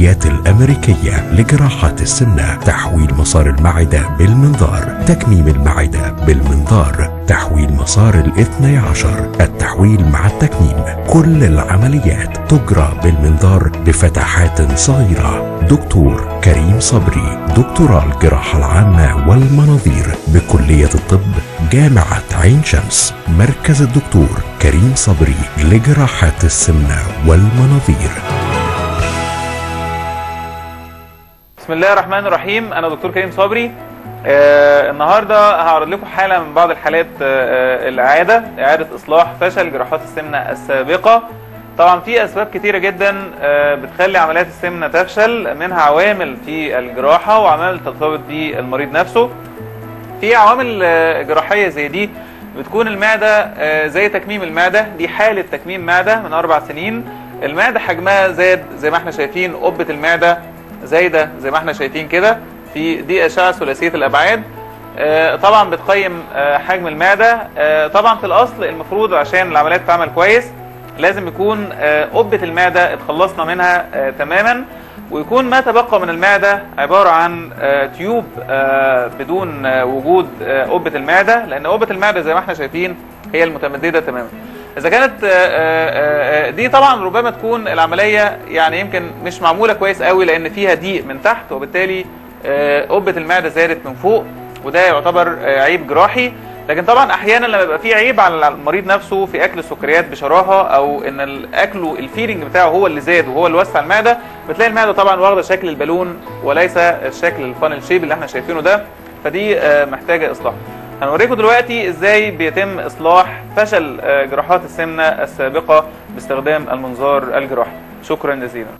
العمليات الأمريكية لجراحات السمنة تحويل مسار المعدة بالمنظار تكميم المعدة بالمنظار تحويل مسار الاثني عشر التحويل مع التكميم كل العمليات تجرى بالمنظار بفتحات صغيرة دكتور كريم صبري دكتوراه الجراحة العامة والمناظير بكلية الطب جامعة عين شمس مركز الدكتور كريم صبري لجراحات السمنة والمناظير بسم الله الرحمن الرحيم انا دكتور كريم صبري آه النهارده هعرض لكم حاله من بعض الحالات آه الاعاده اعاده اصلاح فشل جراحات السمنه السابقه طبعا في اسباب كتيره جدا آه بتخلي عمليات السمنه تفشل منها عوامل في الجراحه وعوامل ترتبط بالمريض نفسه في عوامل آه جراحيه زي دي بتكون المعده آه زي تكميم المعده دي حاله تكميم معده من اربع سنين المعده حجمها زاد زي ما احنا شايفين قبه المعده زايده زي ما احنا شايفين كده في دي اشعه ثلاثيه الابعاد آه طبعا بتقيم آه حجم المعده آه طبعا في الاصل المفروض عشان العمليات تعمل كويس لازم يكون قبه المعده اتخلصنا منها تماما ويكون ما تبقى من المعده عباره عن تيوب بدون وجود قبه المعده لان قبه المعده زي ما احنا شايفين هي المتمدده تماما اذا كانت دي طبعا ربما تكون العمليه يعني يمكن مش معموله كويس قوي لان فيها ضيق من تحت وبالتالي قبه المعده زادت من فوق وده يعتبر عيب جراحي لكن طبعا احيانا لما يبقى في عيب على المريض نفسه في اكل السكريات بشراهه او ان الاكل الفيرنج بتاعه هو اللي زاد وهو اللي وسع المعده بتلاقي المعده طبعا واخده شكل البالون وليس الشكل الفانل شيب اللي احنا شايفينه ده فدي محتاجه اصلاح هنوريكم دلوقتي ازاي بيتم اصلاح فشل جراحات السمنه السابقه باستخدام المنظار الجراحي شكرا جزيلا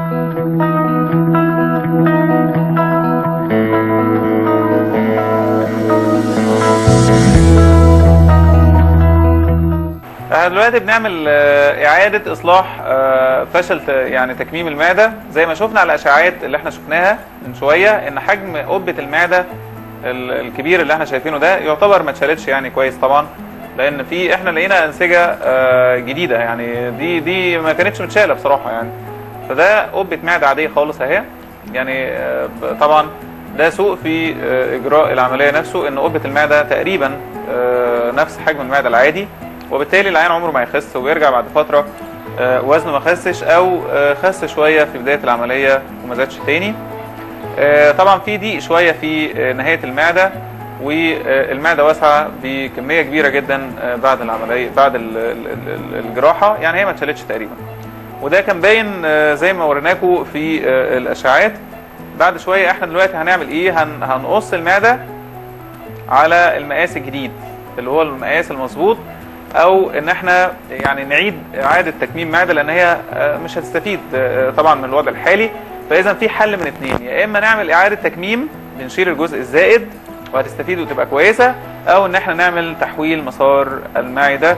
احنا دلوقتي بنعمل اعاده اصلاح فشل يعني تكميم المعده زي ما شفنا على الاشعاعات اللي احنا شفناها من شويه ان حجم قبه المعده الكبير اللي احنا شايفينه ده يعتبر ما اتشالتش يعني كويس طبعا لان في احنا لقينا انسجه جديده يعني دي دي ما كانتش متشاله بصراحه يعني فده قبه معده عاديه خالص اهي يعني طبعا ده سوء في اجراء العمليه نفسه ان قبه المعده تقريبا نفس حجم المعده العادي وبالتالي العيان عمره ما يخس ويرجع بعد فتره وزنه ما خسش او خس شويه في بدايه العمليه وما زادش تاني طبعا في ضيق شويه في نهايه المعده والمعده واسعه بكميه كبيره جدا بعد العمليه بعد الجراحه يعني هي ما اتشالتش تقريبا وده كان باين زي ما وريناكم في الاشعاعات بعد شويه احنا دلوقتي هنعمل ايه هنقص المعده على المقاس الجديد اللي هو المقاس المظبوط او ان احنا يعني نعيد اعاده تكميم معده لان هي مش هتستفيد طبعا من الوضع الحالي فاذا في حل من اثنين يا اما نعمل اعاده تكميم بنشيل الجزء الزائد وهتستفيد وتبقى كويسه او ان احنا نعمل تحويل مسار المعده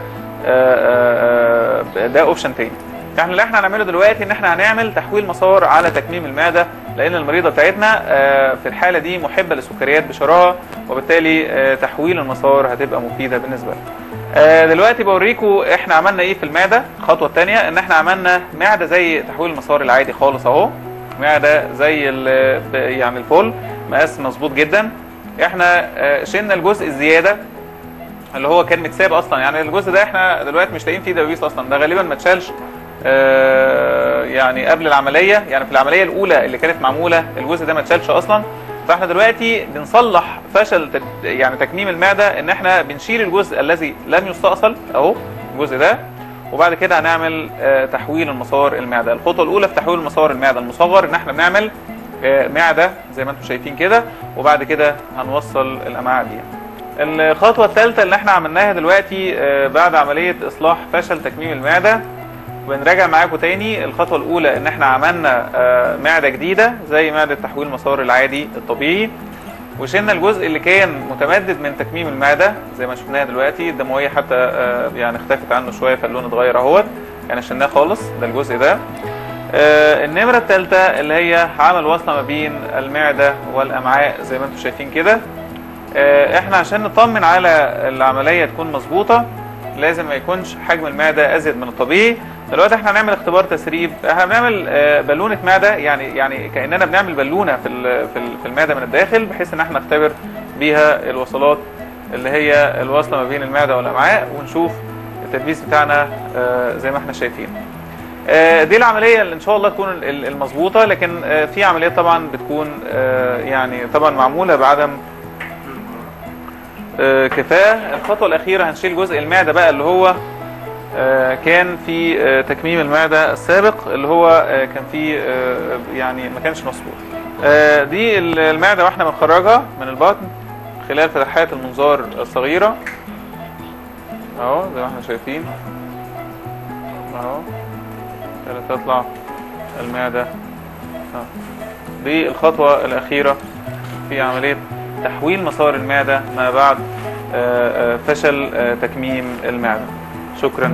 ده اوبشن تاني احنا اللي احنا هنعمله دلوقتي ان احنا هنعمل تحويل مسار على تكميم المعده لان المريضه بتاعتنا في الحاله دي محبه للسكريات بشراهه وبالتالي تحويل المسار هتبقى مفيده بالنسبه لها دلوقتي بوريكم احنا عملنا ايه في المعده الخطوه الثانيه ان احنا عملنا معده زي تحويل المسار العادي خالص اهو معده زي يعني الفل مقاس مظبوط جدا احنا شلنا الجزء الزياده اللي هو كان متساب اصلا يعني الجزء ده احنا دلوقتي مش لاقيين فيه دبابيس اصلا ده غالبا ما اتشالش يعني قبل العمليه يعني في العمليه الاولى اللي كانت معموله الجزء ده ما اتشالش اصلا فاحنا دلوقتي بنصلح فشل يعني تكميم المعده ان احنا بنشيل الجزء الذي لم يستأصل اهو الجزء ده وبعد كده هنعمل تحويل المسار المعده الخطوه الاولى في تحويل مسار المعده المصغر ان احنا بنعمل معده زي ما انتم شايفين كده وبعد كده هنوصل الامعاء دي الخطوه الثالثه اللي احنا عملناها دلوقتي بعد عمليه اصلاح فشل تكميم المعده بنراجع معاكم تاني الخطوه الاولى ان احنا عملنا معده جديده زي معده تحويل مسار العادي الطبيعي وشلنا الجزء اللي كان متمدد من تكميم المعده زي ما شفناها دلوقتي الدمويه حتى يعني اختفت عنه شويه فاللون اتغير اهوت يعني شلناه خالص ده الجزء ده النمره الثالثه اللي هي عمل وصله ما بين المعده والامعاء زي ما انتم شايفين كده احنا عشان نطمن على العمليه تكون مظبوطه لازم ما يكونش حجم المعده ازيد من الطبيعي دلوقتي احنا هنعمل اختبار تسريب احنا بنعمل آه، بالونه معده يعني يعني كاننا بنعمل بالونه في ال- في ال- في المعده من الداخل بحيث ان احنا نختبر بيها الوصلات اللي هي الواصله ما بين المعده والامعاء ونشوف التدبيس بتاعنا آه، زي ما احنا شايفين آه، دي العمليه اللي ان شاء الله تكون ال- المظبوطه لكن آه، في عمليات طبعا بتكون آه، يعني طبعا معموله بعدم آه، كفاءه الخطوه الاخيره هنشيل جزء المعده بقى اللي هو آه، كان في آه، تكميم المعده السابق اللي هو آه، كان في آه، يعني ما كانش مظبوط آه، دي ال- المعده واحنا بنخرجها من البطن خلال فتحات المنظار الصغيره اهو زي ما احنا شايفين اهو كده تطلع المعده أهو. دي الخطوه الاخيره في عمليه تحويل مسار المعده ما بعد آه، آه، فشل آه، تكميم المعده شكرا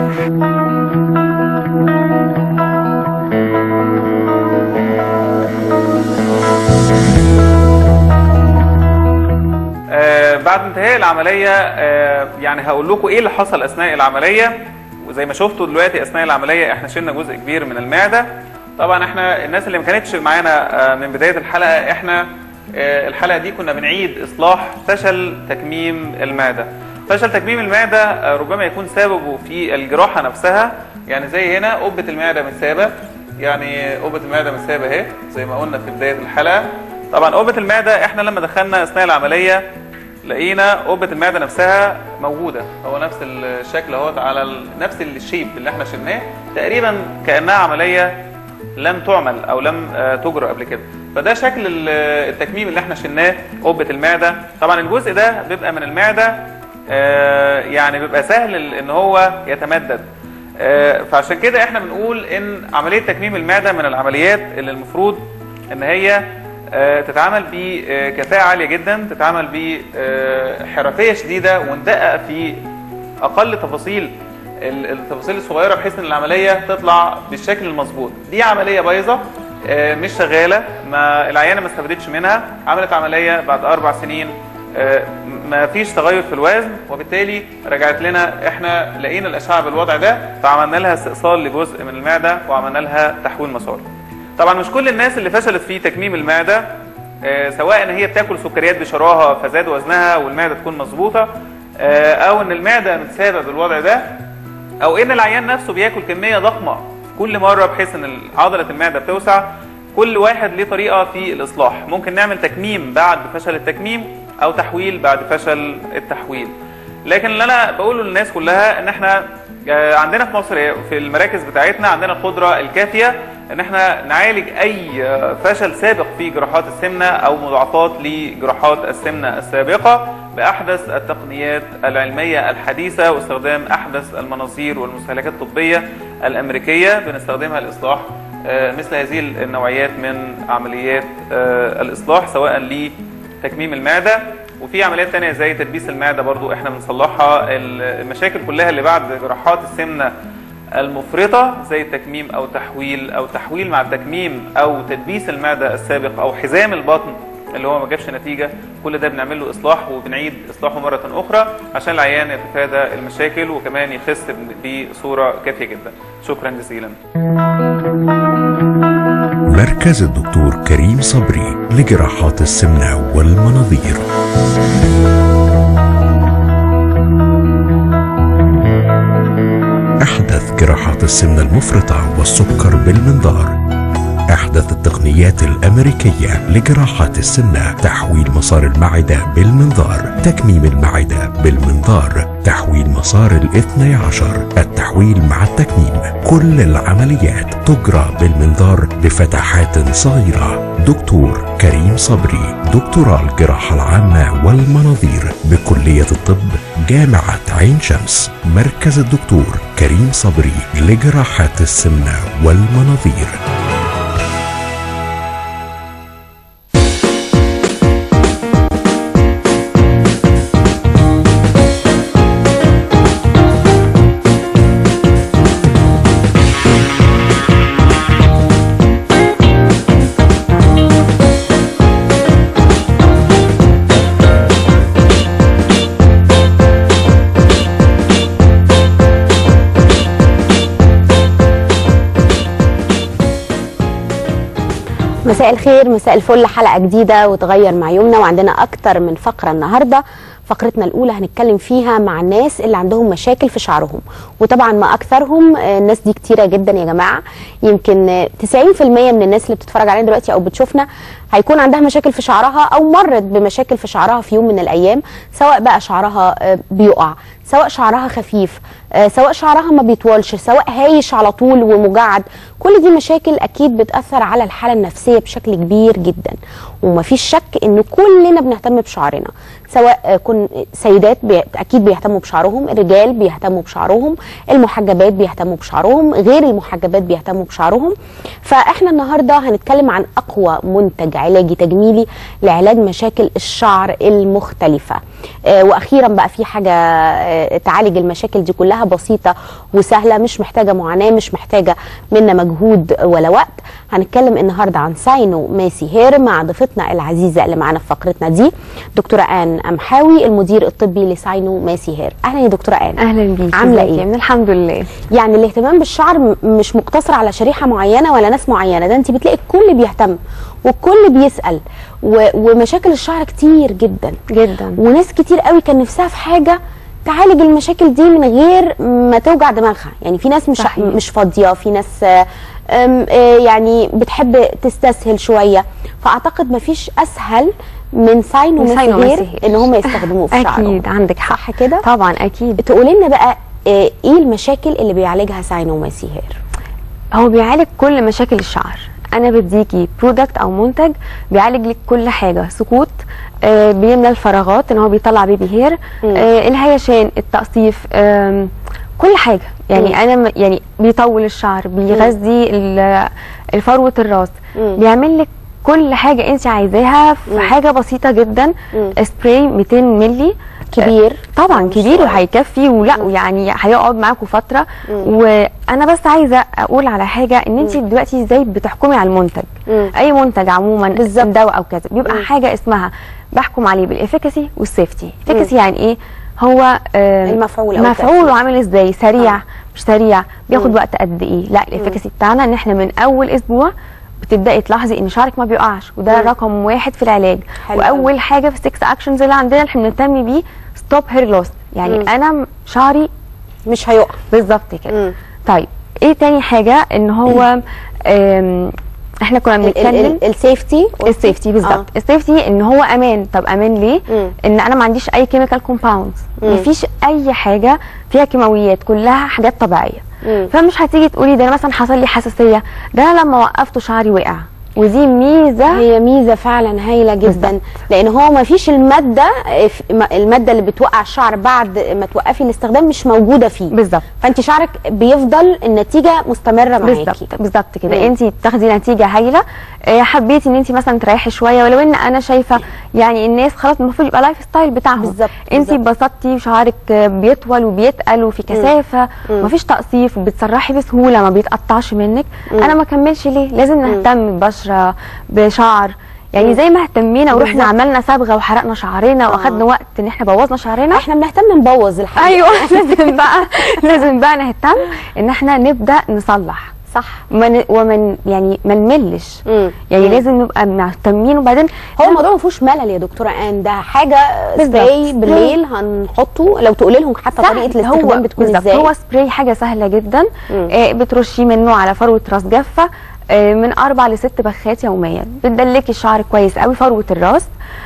آه، بعد انتهاء العملية آه، يعني هقول لكم ايه اللي حصل اثناء العملية وزي ما شفتوا دلوقتي اثناء العملية احنا شلنا جزء كبير من المعدة طبعا احنا الناس اللي ما كانتش معانا آه، من بداية الحلقة احنا آه، الحلقة دي كنا بنعيد اصلاح فشل تكميم المعدة فشل تكميم المعدة آه، ربما يكون سببه في الجراحة نفسها يعني زي هنا قبة المعدة متسابة يعني قبة المعدة متسابة اهي زي ما قلنا في بداية الحلقة طبعا قبة المعدة احنا لما دخلنا اثناء العملية لقينا قبة المعدة نفسها موجودة هو نفس الشكل اهوت على ال- نفس الشيب اللي احنا شلناه تقريبا كأنها عملية لم تعمل او لم آه، تجرى قبل كده فده شكل ال- التكميم اللي احنا شلناه قبة المعدة طبعا الجزء ده بيبقى من المعدة آه، يعني بيبقى سهل ال- ان هو يتمدد آه، فعشان كده احنا بنقول ان عملية تكميم المعدة من العمليات اللي المفروض ان هي آه، تتعامل بكفاءة عالية جدا تتعامل بحرفية شديدة وندقق في اقل تفاصيل ال- التفاصيل الصغيره بحيث ان العمليه تطلع بالشكل المظبوط دي عمليه بايظه آه، مش شغاله ما العيانه ما استفادتش منها عملت عمليه بعد اربع سنين آه، ما فيش تغير في الوزن وبالتالي رجعت لنا احنا لقينا الاشعه بالوضع ده فعملنا لها استئصال لجزء من المعده وعملنا لها تحويل مسار طبعا مش كل الناس اللي فشلت في تكميم المعده آه، سواء ان هي بتاكل سكريات بشراهه فزاد وزنها والمعده تكون مظبوطه آه، او ان المعده متسابه بالوضع ده او ان العيان نفسه بياكل كميه ضخمه كل مره بحيث ان عضله المعده بتوسع كل واحد ليه طريقه في الاصلاح ممكن نعمل تكميم بعد فشل التكميم او تحويل بعد فشل التحويل لكن اللي انا بقوله للناس كلها ان احنا آه، عندنا في مصر في المراكز بتاعتنا عندنا القدره الكافيه ان احنا نعالج اي آه، فشل سابق في جراحات السمنه او مضاعفات لجراحات السمنه السابقه باحدث التقنيات العلميه الحديثه واستخدام احدث المناظير والمستهلكات الطبيه الامريكيه بنستخدمها لاصلاح آه، مثل هذه النوعيات من عمليات آه، الاصلاح سواء لتكميم المعده وفي عمليات تانية زي تدبيس المعدة برضو احنا بنصلحها المشاكل كلها اللي بعد جراحات السمنة المفرطة زي التكميم او تحويل او تحويل مع التكميم او تدبيس المعدة السابق او حزام البطن اللي هو ما جابش نتيجة كل ده بنعمل له اصلاح وبنعيد اصلاحه مرة اخرى عشان العيان يتفادى المشاكل وكمان يخس بصورة كافية جدا شكرا جزيلا مركز الدكتور كريم صبري لجراحات السمنة والمناظير أحدث جراحات السمنة المفرطة والسكر بالمنظار أحدث التقنيات الأمريكية لجراحات السمنة تحويل مسار المعدة بالمنظار تكميم المعدة بالمنظار تحويل مسار الاثني عشر التحويل مع التكميم كل العمليات تجرى بالمنظار بفتحات صغيرة دكتور كريم صبري دكتوراه الجراحة العامة والمناظير بكلية الطب جامعة عين شمس مركز الدكتور كريم صبري لجراحات السمنة والمناظير مساء الخير مساء الفل حلقه جديده وتغير مع يومنا وعندنا اكتر من فقره النهارده فقرتنا الاولى هنتكلم فيها مع الناس اللي عندهم مشاكل في شعرهم وطبعا ما اكثرهم آه، الناس دي كتيره جدا يا جماعه يمكن آه، 90% من الناس اللي بتتفرج علينا دلوقتي او بتشوفنا هيكون عندها مشاكل في شعرها او مرت بمشاكل في شعرها في يوم من الايام سواء بقى شعرها آه، بيقع سواء شعرها خفيف آه، سواء شعرها ما بيطولش سواء هايش على طول ومجعد كل دي مشاكل اكيد بتاثر على الحاله النفسيه بشكل كبير جدا ومفيش شك ان كلنا بنهتم بشعرنا سواء آه، كن سيدات بي... اكيد بيهتموا بشعرهم الرجال بيهتموا بشعرهم المحجبات بيهتموا بشعرهم غير المحجبات بيهتموا بشعرهم فاحنا النهارده هنتكلم عن اقوى منتج علاجي تجميلي لعلاج مشاكل الشعر المختلفه آه، واخيرا بقى في حاجه آه، تعالج المشاكل دي كلها بسيطه وسهله مش محتاجه معاناه مش محتاجه منا مجهود ولا وقت هنتكلم النهارده عن ساينو ماسي هير مع ضيفتنا العزيزه اللي معانا في فقرتنا دي دكتوره ان امحاوي المدير الطبي لساينو ماسي هير اهلا يا دكتوره ان اهلا بيكي عامله ازيك يا ايه من الحمد لله يعني الاهتمام بالشعر م- مش مقتصر على شريحه معينه ولا ناس معينه ده انت بتلاقي الكل بيهتم والكل بيسال و... ومشاكل الشعر كتير جدا جدا وناس كتير قوي كان نفسها في حاجه تعالج المشاكل دي من غير ما توجع دماغها يعني في ناس مش صحيح. مش فاضيه في ناس آه، آم، آه، يعني بتحب تستسهل شويه فاعتقد مفيش اسهل من ساينو من ساينو مسيهير مسيهير. ان هم يستخدموه في شعرهم اكيد عندك حق صح كده طبعا اكيد تقولي لنا بقى آه، ايه المشاكل اللي بيعالجها ساينو مسيهير هو بيعالج كل مشاكل الشعر انا بديكي برودكت او منتج بيعالج لك كل حاجه سقوط آه بيملى الفراغات ان هو بيطلع بيبي هير مم. آه الهيشان التقصيف آم، كل حاجه يعني مم. انا م- يعني بيطول الشعر بيغذي ال- الفروه الراس مم. بيعمل لك كل حاجه انت عايزاها في مم. حاجه بسيطه جدا مم. سبراي 200 مللي كبير طبعا مش كبير صغير. وهيكفي ولا مم. ويعني هيقعد معاكم فتره مم. وانا بس عايزه اقول على حاجه ان انت دلوقتي ازاي بتحكمي على المنتج مم. اي منتج عموما بالظبط. دواء او كذا بيبقى مم. حاجه اسمها بحكم عليه بالافيكاسي والسيفتي افيكاسي يعني ايه هو آه المفعول أو مفعول التأثير. وعامل ازاي سريع آه. مش سريع بياخد مم. وقت قد ايه لا الافيكاسي بتاعنا ان احنا من اول اسبوع بتبداي تلاحظي ان شعرك ما بيقعش وده مم. رقم واحد في العلاج حلو واول حاجه في السكس اكشنز اللي عندنا احنا بنهتم بيه ستوب هير لوس يعني مم. انا م- شعري مش هيقع بالظبط كده مم. طيب ايه تاني حاجه ان هو آم، احنا كنا ال- ال- بنتكلم ال- السيفتي السيفتي بالظبط آه. السيفتي ان هو امان طب امان ليه مم. ان انا ما عنديش اي كيميكال كومباوندز مم. مفيش اي حاجه فيها كيماويات كلها حاجات طبيعيه مم. فمش هتيجي تقولي ده انا مثلا حصل لي حساسيه ده انا لما وقفته شعري وقع ودي ميزه هي ميزه فعلا هايله جدا بالظبط. لان هو ما فيش الماده الماده اللي بتوقع الشعر بعد ما توقفي الاستخدام مش موجوده فيه بالظبط فانت شعرك بيفضل النتيجه مستمره معاكي بالظبط بالظبط مم. كده انت بتاخدي نتيجه هايله آه، حبيتي ان انت مثلا تريحي شويه ولو ان انا شايفه يعني الناس خلاص المفروض يبقى لايف ستايل بتاعهم بالظبط، انت بالظبط. اتبسطتي وشعرك آه، بيطول وبيتقل وفي كثافه مم. ومفيش تقصيف وبتسرحي بسهوله ما بيتقطعش منك مم. انا ما كملش ليه لازم نهتم ببشره بشعر يعني زي ما اهتمينا ورحنا بالظبط. عملنا صبغه وحرقنا شعرنا واخدنا وقت ان احنا بوظنا شعرنا احنا بنهتم نبوظ الحاجه ايوه لازم بقى لازم بقى نهتم ان احنا نبدا نصلح صح من ومن يعني ما نملش مم. يعني مم. لازم نبقى مهتمين وبعدين هو الموضوع ما فيهوش ملل يا دكتوره ان ده حاجه بالظبط. سبراي بالليل هنحطه لو تقولي لهم حتى طريقه الاستخدام بتكون بالظبط. ازاي هو سبراي حاجه سهله جدا مم. آه بترشيه منه على فروه راس جافه آه من اربع لست بخات يوميا بتدلكي الشعر كويس قوي فروه الراس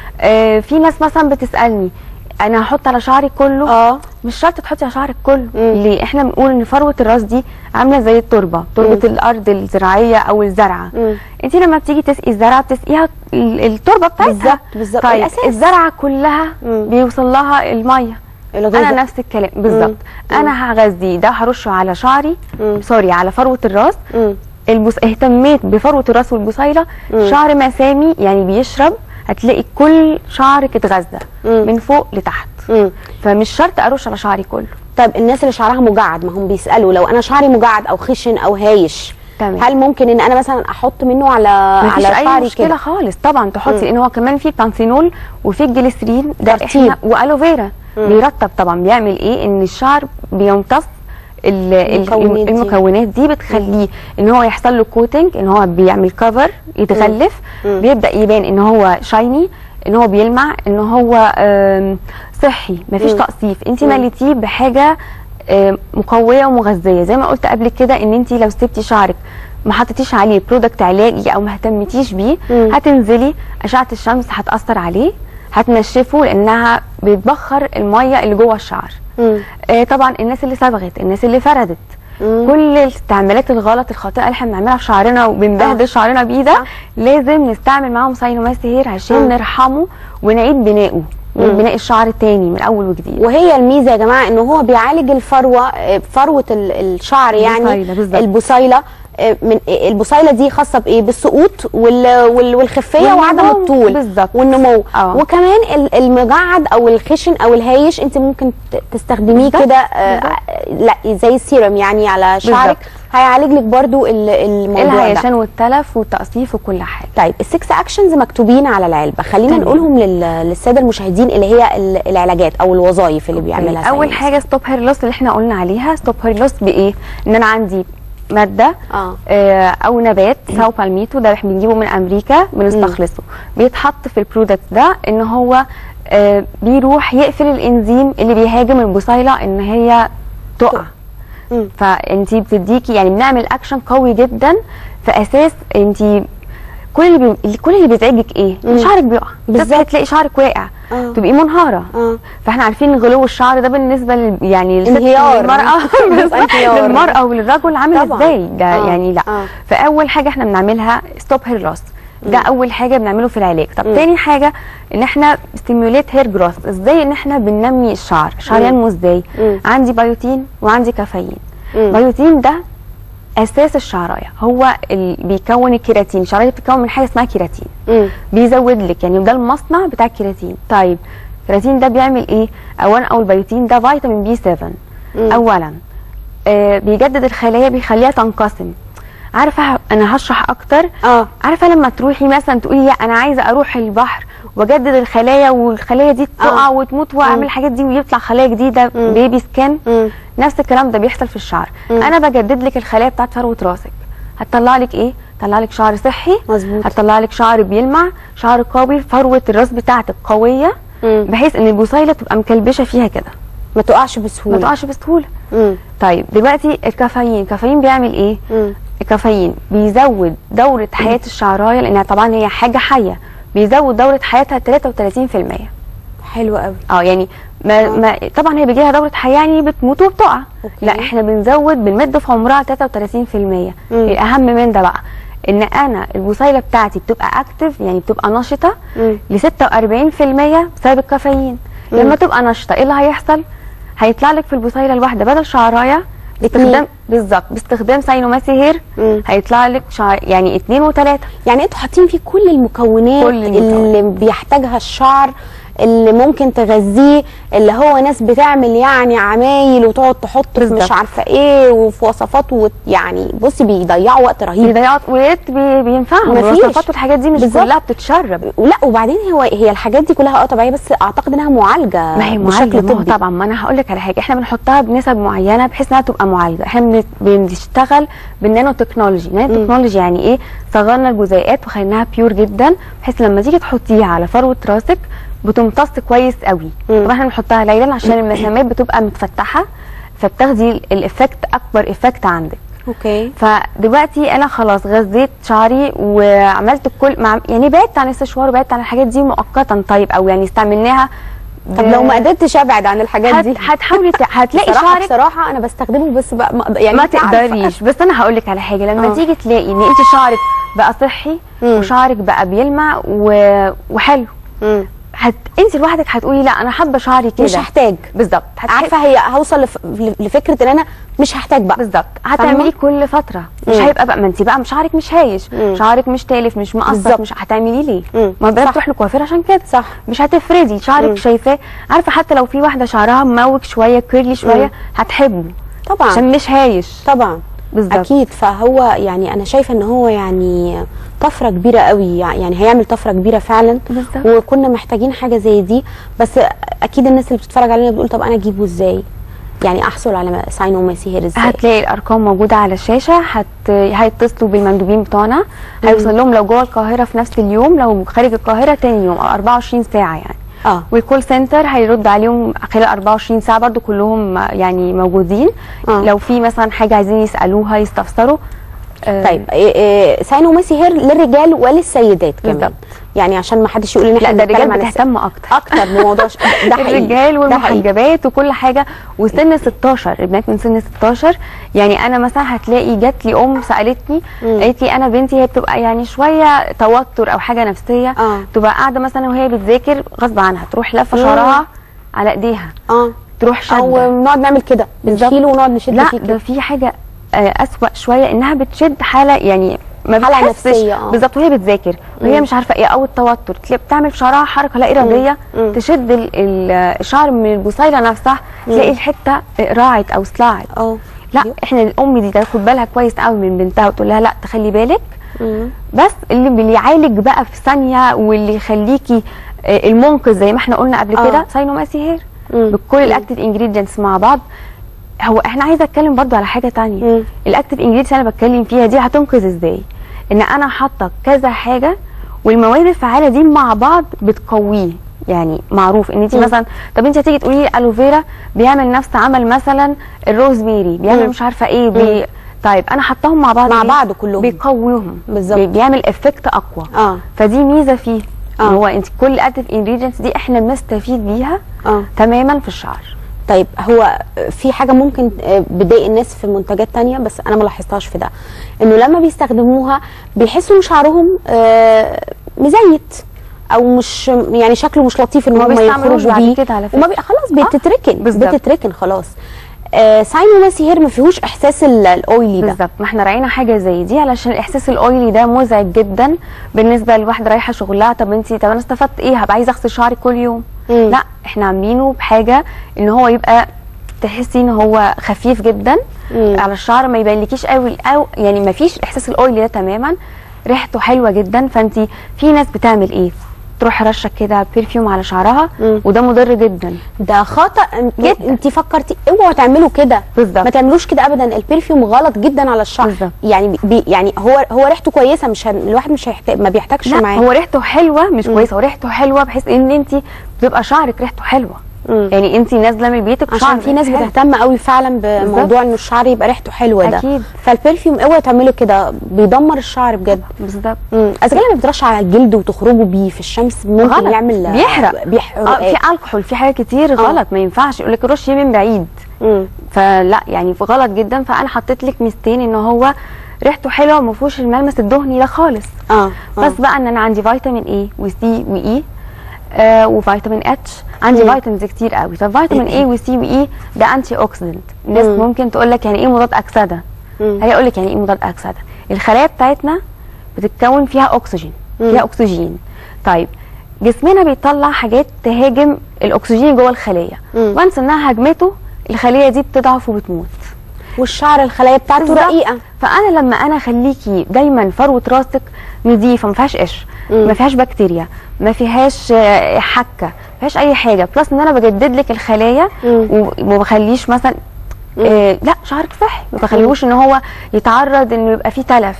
آه في ناس مثلا بتسالني انا هحط على شعري كله اه مش شرط تحطي على شعرك كله مم. ليه احنا بنقول ان فروه الراس دي عامله زي التربه تربه الارض الزراعيه او الزرعه مم. انت لما بتيجي تسقي الزرعه بتسقيها ال- التربه بتاعتها بالظبط، بالظبط. طيب الأساس. الزرعه كلها مم. بيوصل لها الميه الغذاء. انا نفس الكلام بالظبط مم. انا هغذي ده هرشه على شعري مم. سوري على فروه الراس مم. البس... اهتميت بفروه الراس والبصيله مم. شعر مسامي يعني بيشرب هتلاقي كل شعرك اتغذى مم. من فوق لتحت مم. فمش شرط اروش على شعري كله طب الناس اللي شعرها مجعد ما هم بيسالوا لو انا شعري مجعد او خشن او هايش تمام. هل ممكن ان انا مثلا احط منه على مفيش على اي شعري مشكله كده خالص طبعا مم. تحطي لان هو كمان في بانسينول وفي الجليسرين ده ترطيب. احنا والوفيرا مم. بيرطب طبعا بيعمل ايه ان الشعر بيمتص ال- ال- المكونات دي. المكونات دي بتخليه ان هو يحصل له كوتنج ان هو بيعمل كفر يتغلف مم. بيبدا يبان ان هو شايني ان هو بيلمع ان هو آم، صحي مفيش مم. تقصيف انت مم. مليتيه بحاجه آم، مقويه ومغذيه زي ما قلت قبل كده ان انت لو سبتي شعرك ما حطيتيش عليه برودكت علاجي او ما اهتمتيش بيه مم. هتنزلي اشعه الشمس هتاثر عليه هتنشفه لانها بتبخر الميه اللي جوه الشعر مم. آه طبعا الناس اللي صبغت الناس اللي فردت مم. كل الاستعمالات الغلط الخاطئه اللي احنا بنعملها في شعرنا وبنبهدل آه. شعرنا بيه ده صح. لازم نستعمل معاهم ساينوماس هير عشان آه. نرحمه ونعيد بنائه مم. من بناء الشعر تاني من اول وجديد وهي الميزه يا جماعه ان هو بيعالج الفروه آه، فروه ال- الشعر يعني البصيلة بالظبط. البصيله آه، من آه، البصيله دي خاصه بايه بالسقوط وال- وال- والخفيه والنمو وعدم الطول بالظبط. والنمو آه. وكمان ال- المجعد او الخشن او الهايش انت ممكن ت- تستخدميه بالظبط. كده آه، لا زي السيرم يعني على شعرك بالظبط. هيعالج لك برضو ال- الموضوع ده الهيشان والتلف والتقصيف وكل حاجه طيب السكس اكشنز مكتوبين على العلبه خلينا تمام. نقولهم لل- للساده المشاهدين اللي هي ال- العلاجات او الوظائف اللي بيعملها اول ساينس. حاجه ستوب هير لوس اللي احنا قلنا عليها ستوب هير لوس بايه ان انا عندي ماده اه آه، او نبات ساو بالميتو ده احنا بنجيبه من امريكا بنستخلصه بيتحط في البرودكت ده ان هو آه، بيروح يقفل الانزيم اللي بيهاجم البصيله ان هي تقع مم. فانت بتديكي يعني بنعمل اكشن قوي جدا في اساس انت كل اللي بي... كل اللي بيزعجك ايه؟ مم. إن شعرك بيقع بالظبط. تصحي تلاقي شعرك واقع آه. تبقي منهاره اه فاحنا عارفين غلو الشعر ده بالنسبه لل... يعني للست انهيار. للمراه بيبقى انهيار. للمراه وللرجل عامل طبعاً. ازاي ده آه. يعني لا آه. فاول حاجه احنا بنعملها ستوب هير لوس ده اول حاجه بنعمله في العلاج طب مم. تاني حاجه ان احنا ستيموليت هير جروث ازاي ان احنا بننمي الشعر الشعر مم. ينمو ازاي مم. عندي بيوتين وعندي كافيين مم. بيوتين ده اساس الشعرايه هو اللي بيكون الكيراتين الشعرايه بتتكون من حاجه اسمها كيراتين مم. بيزود لك يعني ده المصنع بتاع الكيراتين طيب الكيراتين ده بيعمل ايه اولا او البيوتين ده فيتامين بي 7 مم. اولا آه بيجدد الخلايا بيخليها تنقسم عارفه ه- انا هشرح اكتر اه عارفه لما تروحي مثلا تقولي لا انا عايزه اروح البحر واجدد الخلايا والخلايا دي تقع آه. وتموت واعمل الحاجات دي ويطلع خلايا جديده مم. بيبي سكان مم. نفس الكلام ده بيحصل في الشعر مم. انا بجدد لك الخلايا بتاعت فروه راسك هتطلع لك ايه هتطلع لك شعر صحي مظبوط. هتطلع لك شعر بيلمع شعر قوي فروه الراس بتاعتك قويه مم. بحيث ان البصيله تبقى مكلبشه فيها كده ما تقعش بسهوله ما تقعش بسهوله مم. طيب دلوقتي الكافيين الكافيين بيعمل ايه مم. الكافيين بيزود دورة حياة الشعراية لأنها طبعا هي حاجة حية بيزود دورة حياتها 33% حلو قوي اه يعني ما, ما طبعا هي بيجيلها دورة حياة يعني بتموت وبتقع أوكي. لا احنا بنزود بنمد في عمرها 33% الأهم من ده بقى ان انا البصيله بتاعتي بتبقى اكتف يعني بتبقى نشطه مم. ل 46% بسبب الكافيين مم. لما تبقى نشطه ايه اللي هيحصل هيطلع لك في البصيله الواحده بدل شعرايه باستخدام بالظبط باستخدام ساينوماسي هير مم. هيطلع لك شعر يعني اتنين وتلاته يعني انتوا حاطين فيه كل المكونات كل المكونات. اللي بيحتاجها الشعر اللي ممكن تغذيه اللي هو ناس بتعمل يعني عمايل وتقعد تحط في مش بالظبط. عارفه ايه وفي وصفات وت- يعني بصي بيضيعوا وقت رهيب بيضيعوا ويا ريت بي- بينفعهم مفيش. الوصفات والحاجات دي مش بالظبط. كلها بتتشرب لا وبعدين هو هي الحاجات دي كلها اه طبيعيه بس اعتقد انها معالجه ما هي بشكل معالجه ما هو طبي طبعا ما انا هقول لك على حاجه احنا بنحطها بنسب معينه بحيث انها تبقى معالجه احنا بن- بنشتغل بالنانو تكنولوجي نانو تكنولوجي يعني ايه صغرنا الجزيئات وخليناها بيور جدا بحيث لما تيجي تحطيها على فروه راسك بتمتص كويس قوي مم. طبعا احنا بنحطها ليلا عشان المسامات بتبقى متفتحه فبتاخدي الافكت اكبر افكت عندك اوكي فدلوقتي انا خلاص غذيت شعري وعملت كل مع يعني بعدت عن السشوار وبعدت عن الحاجات دي مؤقتا طيب او يعني استعملناها طب لو ما قدرتش ابعد عن الحاجات هت... دي هتحاولي ت... هتلاقي بصراحه شعرك بصراحه انا بستخدمه بس بقى ما يعني ما انت عارفة. تقدريش بس انا هقول لك على حاجه لما آه. تيجي تلاقي ان انت شعرك بقى صحي مم. وشعرك بقى بيلمع و... وحلو مم. هت... انت لوحدك هتقولي لا انا حابه شعري كده مش هحتاج بالظبط هتح- عارفه هي هوصل لف... لفكره ان انا مش هحتاج بقى بالظبط هتعمليه كل فتره مش مم. هيبقى بقى ما انت بقى شعرك مش هايش مم. شعرك مش تالف مش مقصر بالظبط. مش هتعمليه ليه مم. ما البنات صح. تروح للكوافير عشان كده صح مش هتفردي شعرك مم. شايفاه عارفه حتى لو في واحده شعرها مموج شويه كيرلي شويه مم. هتحبه طبعا عشان مش هايش طبعا بالظبط اكيد فهو يعني انا شايفه ان هو يعني طفره كبيره قوي يعني هيعمل طفره كبيره فعلا بالظبط. وكنا محتاجين حاجه زي دي بس اكيد الناس اللي بتتفرج علينا بتقول طب انا اجيبه ازاي يعني احصل على ساينوماسي هير ازاي هتلاقي الارقام موجوده على الشاشه هت... هيتصلوا بالمندوبين بتوعنا هيوصل لهم لو جوه القاهره في نفس اليوم لو خارج القاهره تاني يوم او 24 ساعه يعني اه والكول سنتر هيرد عليهم خلال 24 ساعه برضو كلهم يعني موجودين آه. لو في مثلا حاجه عايزين يسالوها يستفسروا آه، طيب إيه إيه ساينوماسي هير للرجال وللسيدات كمان بالظبط. يعني عشان ما حدش يقول ان لا احنا ده بنتكلم الرجال عن الس- بتهتم اكتر اكتر بموضوع ش... ده حقيقي الرجال ده حقيقي. والمحجبات وكل حاجه وسن 16 البنات من سن 16 يعني انا مثلا هتلاقي جات لي ام سالتني مم. قالت لي انا بنتي هي بتبقى يعني شويه توتر او حاجه نفسيه آه. تبقى قاعده مثلا وهي بتذاكر غصب عنها تروح لفه مم. شعرها على ايديها اه تروح شاده او نقعد نعمل كده بالظبط. بنشيله ونقعد نشد لا فيه ده كده في حاجه آه، اسوأ شويه انها بتشد حاله يعني ما حالة بتحسش نفسية، آه. بالظبط وهي بتذاكر وهي مم. مش عارفه ايه او التوتر تلاقي بتعمل في شعرها حركه لا اراديه مم. تشد ال- ال- الشعر من البصيله نفسها تلاقي الحته راعت او صلعت اه لا احنا الام دي تاخد بالها كويس قوي من بنتها وتقول لها لا تخلي بالك مم. بس اللي اللي يعالج بقى في ثانيه واللي يخليكي آه، المنقذ زي ما احنا قلنا قبل آه. كده ساينوماسي هير مم. بكل الاكتيف انجريدينتس مع بعض هو احنا عايزه اتكلم برضو على حاجه تانية مم. الاكتيف انجريدينتس انا بتكلم فيها دي هتنقذ ازاي ان انا حاطه كذا حاجه والمواد الفعاله دي مع بعض بتقويه يعني معروف ان انت مم. مثلا طب انت هتيجي تقولي لي الوفيرا بيعمل نفس عمل مثلا الروزميري بيعمل مم. مش عارفه ايه بي... طيب انا حطاهم مع بعض مع ليه؟ بعض كلهم. بيقويهم بالظبط. بي- بيعمل افكت اقوى اه فدي ميزه فيه آه. ان هو انت كل الاكتيف انجريدينتس دي احنا بنستفيد بيها اه تماما في الشعر طيب هو في حاجة ممكن آه، بتضايق الناس في منتجات تانية بس أنا ما لاحظتهاش في ده إنه لما بيستخدموها بيحسوا إن شعرهم آه، مزيت أو مش يعني شكله مش لطيف إن وما هم بيستعملوش يخرجوا بعد بيه كده على وما فكرة. بي... خلاص بتتركن بالظبط. بتتركن خلاص آه ساينوماسي هير ما فيهوش إحساس ال- الأويلي ده بالظبط ما احنا راينا حاجه زي دي علشان الاحساس الاويلي ده مزعج جدا بالنسبه لواحده رايحه شغلها طب انت طب انا استفدت ايه هبقى عايزه اغسل شعري كل يوم مم. لا احنا عاملينه بحاجه ان هو يبقى تحسي ان هو خفيف جدا مم. على الشعر ما يبانلكيش قوي او يعني ما فيش احساس الاويلي ده تماما ريحته حلوه جدا فانت في ناس بتعمل ايه تروح رشه كده برفيوم على شعرها مم. وده مضر جدا ده خطأ جداً. انت فكرتي اوعوا تعملوا كده بالظبط. ما تعملوش كده ابدا البرفيوم غلط جدا على الشعر بالظبط. يعني بي يعني هو هو ريحته كويسه مش هن الواحد مش هيحتاج ما بيحتاجش لا معاه هو ريحته حلوه مش كويسه هو ريحته حلوه بحيث ان انت بتبقى شعرك ريحته حلوه مم. يعني انت نازله من بيتك عشان شعرك في ناس حلو. بتهتم قوي فعلا بموضوع انه الشعر يبقى ريحته حلوه ده أكيد. فالبرفيوم اوعوا تعملوا كده بيدمر الشعر بجد بالظبط امم اذا لما بترش على الجلد وتخرجوا بيه في الشمس ممكن غلط. يعمل بيحرق بيحرق اه في الكحول في حاجات كتير غلط ما ينفعش يقول لك رشي من بعيد مم. فلا يعني غلط جدا فانا حطيت لك ميزتين ان هو ريحته حلوه وما فيهوش الملمس الدهني ده خالص اه بس بقى ان انا عندي فيتامين اي وسي واي آه وفيتامين اتش عندي مم. فيتامينز كتير قوي طب فيتامين اي وسي واي ده انتي اوكسيدنت الناس مم. ممكن تقول لك يعني ايه مضاد اكسده مم. هيقول لك يعني ايه مضاد اكسده الخلايا بتاعتنا بتتكون فيها اكسجين فيها اكسجين طيب جسمنا بيطلع حاجات تهاجم الاكسجين جوه الخليه مم. وانس انها هاجمته الخليه دي بتضعف وبتموت والشعر الخلايا بتاعته بالظبط. رقيقه فانا لما انا اخليكي دايما فروه راسك نظيفه ما فيهاش قشر مم. ما فيهاش بكتيريا ما فيهاش آه، حكه ما فيهاش اي حاجه بلس ان انا بجدد لك الخلايا مم. و- وما بخليش مثلا آه لا شعرك صحي ما بخليهوش ان هو يتعرض انه يبقى فيه تلف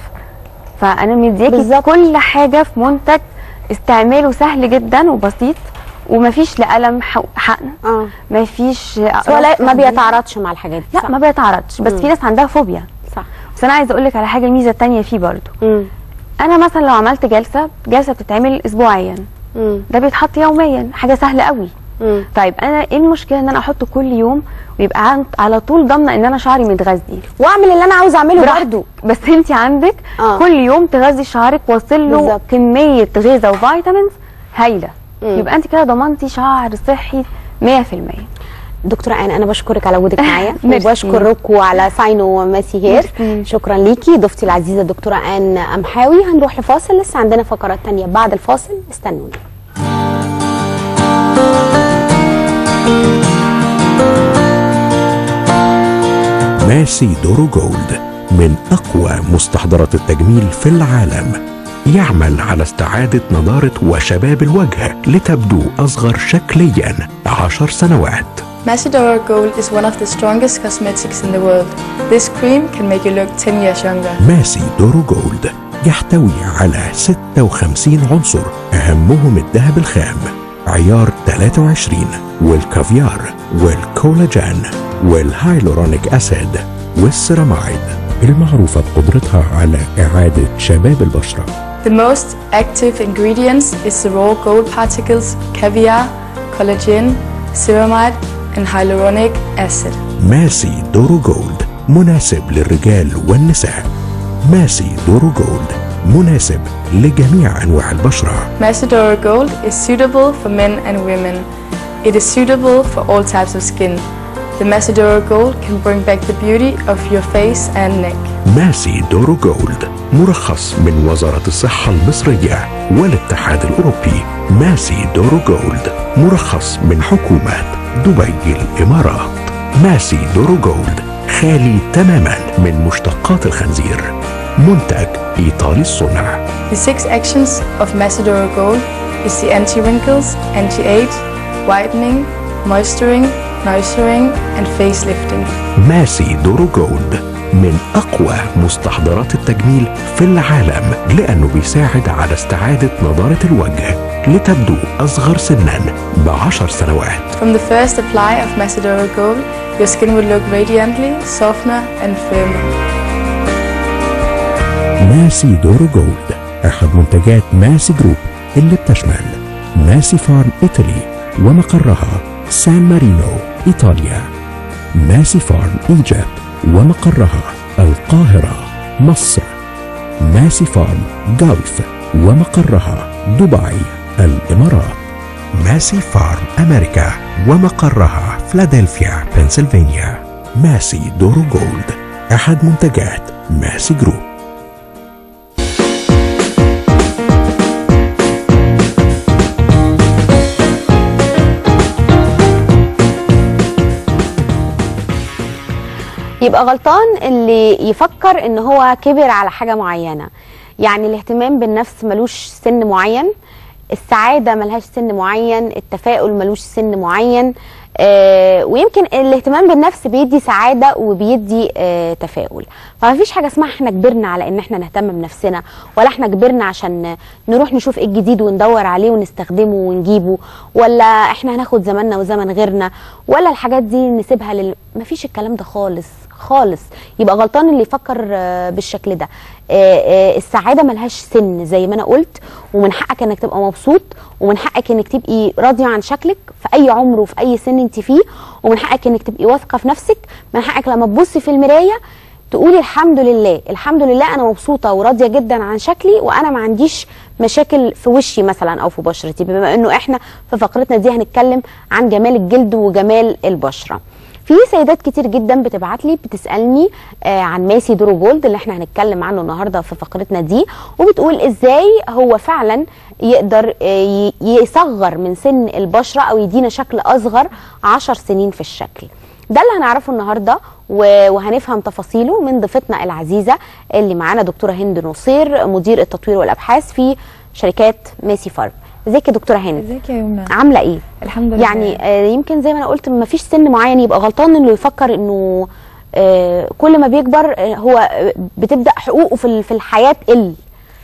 فانا مدياكي بالظبط. كل حاجه في منتج استعماله سهل جدا وبسيط ومفيش لا الم ح- حقن اه مفيش بس هو لا- ما بيتعرضش مع الحاجات دي لا صح؟ ما بيتعرضش بس في ناس عندها فوبيا صح بس انا عايزه اقول لك على حاجه الميزه التانية فيه برضو مم. انا مثلا لو عملت جلسه جلسه بتتعمل اسبوعيا مم. ده بيتحط يوميا حاجه سهله قوي مم. طيب انا ايه المشكله ان انا احطه كل يوم ويبقى عن- على طول ضامنه ان انا شعري متغذي واعمل اللي انا عاوز اعمله براحتك. برضه بس انت عندك آه. كل يوم تغذي شعرك واصل له بالظبط. كميه غذاء وفيتامينز هايله مم. يبقى انت كده ضمنتي شعر صحي 100% دكتورة آن أنا بشكرك على وجودك معايا ميرسي. وبشكركم على ساينو ماسي هير ميرسي. شكرا ليكي ضيفتي العزيزة دكتورة آن أمحاوي هنروح لفاصل لسه عندنا فقرات تانية بعد الفاصل استنوني ماسي دورو جولد من أقوى مستحضرات التجميل في العالم يعمل على استعادة نضارة وشباب الوجه لتبدو أصغر شكليا عشر سنوات Macedora Gold is one of the strongest cosmetics in the world. This cream can make you look 10 years younger. ماسي دورو جولد يحتوي على 56 عنصر أهمهم الذهب الخام عيار 23 والكافيار والكولاجين والهايلورونيك أسيد والسيرامايد المعروفة بقدرتها على إعادة شباب البشرة The most active ingredients is the raw gold particles, caviar, collagen, ceramide, and hyaluronic acid. ماسي دورو جولد مناسب للرجال والنساء ماسي دورو جولد مناسب لجميع أنواع البشرة Macedora Gold is suitable for men and women. It is suitable for all types of skin. The Macedora Gold can bring back the beauty of your face and neck. ماسي دورو جولد مرخص من وزارة الصحة المصرية والاتحاد الأوروبي ماسي دورو جولد مرخص من حكومة دبي الإمارات ماسي دورو جولد خالي تماما من مشتقات الخنزير منتج إيطالي الصنع The six actions of Macedora Gold is the anti-wrinkles, anti-age, whitening, moisturing, nourishing, and facelifting. ماسي دورو جولد من أقوى مستحضرات التجميل في العالم لأنه بيساعد على استعادة نضارة الوجه لتبدو أصغر سنا بعشر سنوات From the first apply of Macedora Gold, your skin will look radiantly, softer, and firmer. ماسي دورو جولد أحد منتجات ماسي جروب اللي بتشمل ماسي فارم إيطالي ومقرها سان مارينو إيطاليا ماسي فارم إيجيبت ومقرها القاهرة مصر ماسي فارم جولف ومقرها دبي الإمارات ماسي فارم أمريكا ومقرها فلادلفيا بنسلفانيا ماسي دورو جولد أحد منتجات ماسي جروب يبقى غلطان اللي يفكر ان هو كبر على حاجه معينه يعني الاهتمام بالنفس ملوش سن معين السعاده ملهاش سن معين التفاؤل ملوش سن معين آه ويمكن الاهتمام بالنفس بيدي سعاده وبيدي آه تفاؤل فما فيش حاجه اسمها احنا كبرنا على ان احنا نهتم بنفسنا ولا احنا كبرنا عشان نروح نشوف ايه الجديد وندور عليه ونستخدمه ونجيبه ولا احنا هناخد زماننا وزمن غيرنا ولا الحاجات دي نسيبها لل مفيش الكلام ده خالص خالص يبقى غلطان اللي يفكر آه، بالشكل ده آه، آه، السعاده ملهاش سن زي ما انا قلت ومن حقك انك تبقى مبسوط ومن حقك انك تبقي راضيه عن شكلك في اي عمر وفي اي سن انت فيه ومن حقك انك تبقي واثقه في نفسك من حقك لما تبصي في المرايه تقولي الحمد لله الحمد لله انا مبسوطه وراضيه جدا عن شكلي وانا ما عنديش مشاكل في وشي مثلا او في بشرتي بما انه احنا في فقرتنا دي هنتكلم عن جمال الجلد وجمال البشره في سيدات كتير جدا بتبعت لي بتسالني آه عن ماسي دورو جولد اللي احنا هنتكلم عنه النهارده في فقرتنا دي وبتقول ازاي هو فعلا يقدر آه ي- يصغر من سن البشره او يدينا شكل اصغر 10 سنين في الشكل ده اللي هنعرفه النهارده و- وهنفهم تفاصيله من ضيفتنا العزيزه اللي معانا دكتوره هند نصير مدير التطوير والابحاث في شركات ماسي فارم ازيك يا دكتوره هند ازيك يا يمنى عامله ايه الحمد لله يعني آه، يمكن زي ما انا قلت ما فيش سن معين يبقى غلطان انه يفكر انه آه، كل ما بيكبر آه، هو آه، بتبدا حقوقه في ال- في الحياه تقل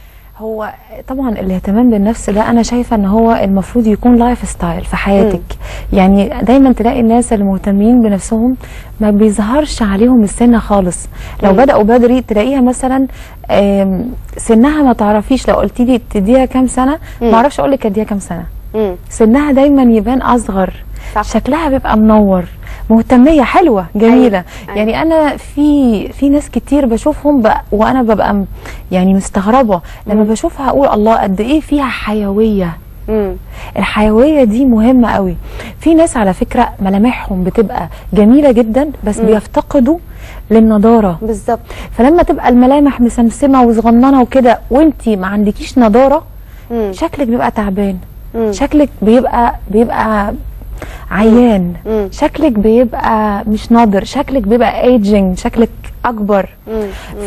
هو طبعا الاهتمام بالنفس ده انا شايفه ان هو المفروض يكون لايف ستايل في حياتك يعني دايما تلاقي الناس المهتمين بنفسهم ما بيظهرش عليهم السن خالص لو مم. بداوا بدري تلاقيها مثلا آم، سنها ما تعرفيش لو قلتي لي تديها كام سنه مم. ما اعرفش اقول لك اديها كام سنه مم. سنها دايما يبان اصغر صح. شكلها بيبقى منور مهتميه حلوه جميله أيوة. أيوة. يعني انا في في ناس كتير بشوفهم بق وانا ببقى م- يعني مستغربه لما مم. بشوفها اقول الله قد ايه فيها حيويه مم. الحيويه دي مهمه قوي في ناس على فكره ملامحهم بتبقى جميله جدا بس مم. بيفتقدوا للنضاره بالظبط فلما تبقى الملامح مسمسمه وصغننه وكده وانتي ما عندكيش نضاره مم. شكلك بيبقى تعبان مم. شكلك بيبقى بيبقى عيان مم. شكلك بيبقى مش ناضر شكلك بيبقى ايجنج شكلك اكبر مم.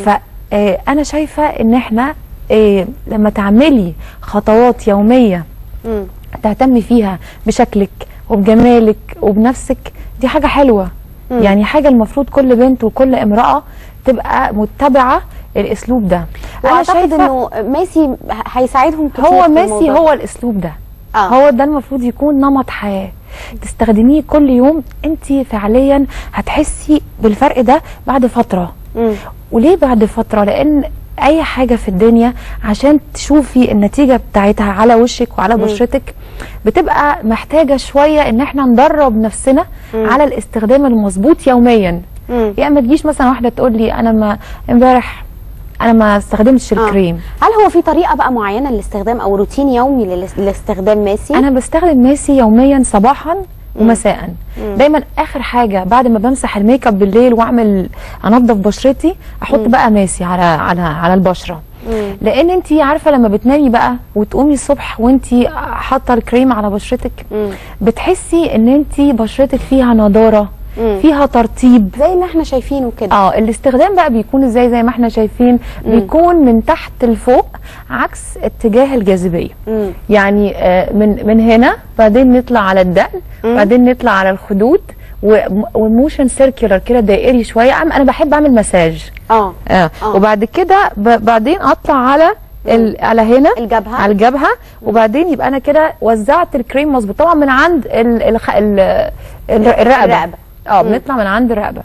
فانا شايفه ان احنا آه، لما تعملي خطوات يوميه مم. تهتمي فيها بشكلك وبجمالك وبنفسك دي حاجه حلوه يعني حاجه المفروض كل بنت وكل امراه تبقى متبعه الاسلوب ده واعتقد انه ميسي ه- هيساعدهم كتير هو في ميسي الموضوع هو الاسلوب ده آه. هو ده المفروض يكون نمط حياه تستخدميه كل يوم انت فعليا هتحسي بالفرق ده بعد فتره مم. وليه بعد فتره لان اي حاجه في الدنيا عشان تشوفي النتيجه بتاعتها على وشك وعلى بشرتك بتبقى محتاجه شويه ان احنا ندرب نفسنا على الاستخدام المظبوط يوميا مم. يعني ما تجيش مثلا واحده تقول لي انا ما امبارح انا ما استخدمتش آه. الكريم هل هو في طريقه بقى معينه للاستخدام او روتين يومي للاس- لاستخدام ميسي انا بستخدم ميسي يوميا صباحا ومساء دايما اخر حاجه بعد ما بمسح الميك اب بالليل واعمل انضف بشرتي احط بقى ميسي على على على البشره لان انت عارفه لما بتنامي بقى وتقومي الصبح وانت حاطه الكريم على بشرتك بتحسي ان انت بشرتك فيها نضاره فيها ترطيب زي اللي احنا شايفينه كده اه الاستخدام بقى بيكون ازاي زي ما احنا شايفين بيكون من تحت لفوق عكس اتجاه الجاذبيه مم. يعني آه، من من هنا بعدين نطلع على الدقن بعدين نطلع على الخدود و- وموشن سيركيولر كده دائري شويه أعمل- انا بحب اعمل مساج اه اه آه. وبعد كده ب- بعدين اطلع على ال... على هنا الجبهة. على الجبهه وبعدين يبقى انا كده وزعت الكريم مظبوط طبعا من عند ال... ال... ال... ال... الرقبه الرقبة. اه بنطلع من عند الرقبه